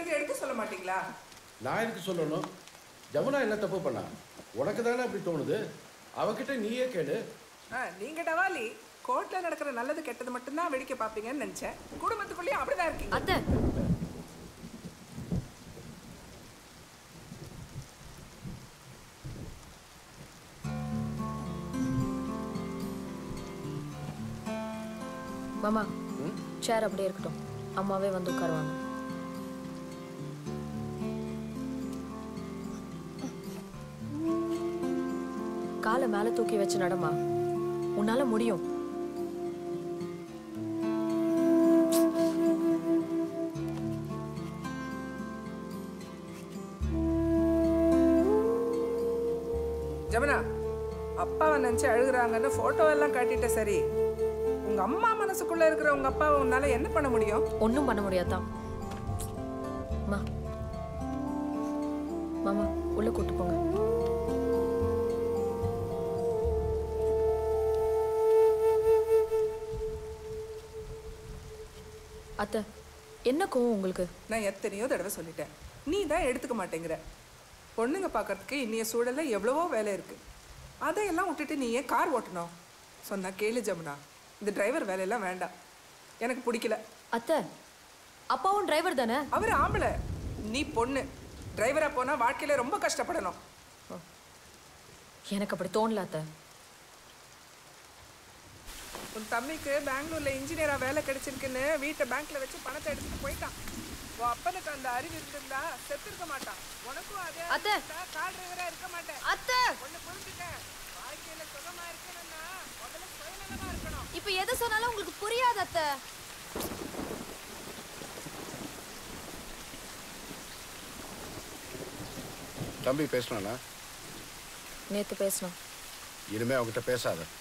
Certificate எடுக்க சொல்ல மாட்டீங்களா நான் எதுக்கு சொல்லணும் ஜமுனா என்ன தப்பு பண்ணா உனக்கு தானே அப்படி தோணுது அவகிட்ட நீயே கேளு ஆ, நீங்க டவாலி கோர்ட்ல நடக்கிற நல்லது கெட்டது மட்டும்தான் வெடிக்க பாப்பீங்கன்னு நினைச்சேன் குடும்பத்துக்குள்ளேயும் அப்படிதான் இருக்கீங்க அத்தை மாமா சேர் அப்படியே இருக்கட்டும் அம்மாவே வந்து உட்காருவாங்க காலை மேல தூக்கி வச்சு நடமா உன்னால முடியும் ஜமுனா அப்பாவை நினைச்சு அழுகுறாங்கன்னு போட்டோ எல்லாம் காட்டிட்ட சரி உங்க அம்மா மனசுக்குள்ள இருக்கிற உங்க அப்பாவை உன்னால என்ன பண்ண முடியும் ஒன்றும் பண்ண முடியாதான் மா மாமா உள்ள கூட்டு போங்க அத்தை என்ன கோவம் உங்களுக்கு நான் எத்தனையோ தடவை சொல்லிட்டேன் நீ தான் எடுத்துக்க மாட்டேங்கிற பொண்ணுங்க பார்க்கறதுக்கு இன்னைய சூழல்ல எவ்வளவோ வேலை இருக்கு அதையெல்லாம் விட்டுட்டு நீ ஏன் கார் ஓட்டணும் சொன்னா கேளு ஜமுனா இந்த டிரைவர் வேலையெல்லாம் வேண்டாம் எனக்கு பிடிக்கல அத்தை அப்பாவும் டிரைவர் தானே அவர் ஆம்பளை நீ பொண்ணு டிரைவரா போனா வாழ்க்கையில ரொம்ப கஷ்டப்படணும் எனக்கு அப்படி தோணல அத்தை உன் தம்பிக்கு பெங்களூர்ல இன்ஜினியரா வேலை கிடைச்சிருக்குன்னு வீட்டை பேங்க்ல வச்சு பணத்தை எடுத்துட்டு போயிட்டான் உன் அப்பனுக்கு அந்த அறிவு இருந்திருந்தா செத்து இருக்க மாட்டான் உனக்கும் அதே அறிவு அத்தை. இருந்தா கார் டிரைவரா இருக்க மாட்டேன் அத்தை ஒண்ணு புரிஞ்சுக்க வாழ்க்கையில சுகமா இருக்கணும்னா முதல்ல சுயநலமா இருக்கணும் இப்போ எது சொன்னாலும் உங்களுக்கு புரியாது அத்தை தம்பி பேசினானா நேத்து பேசணும் இனிமே அவகிட்ட பேசாத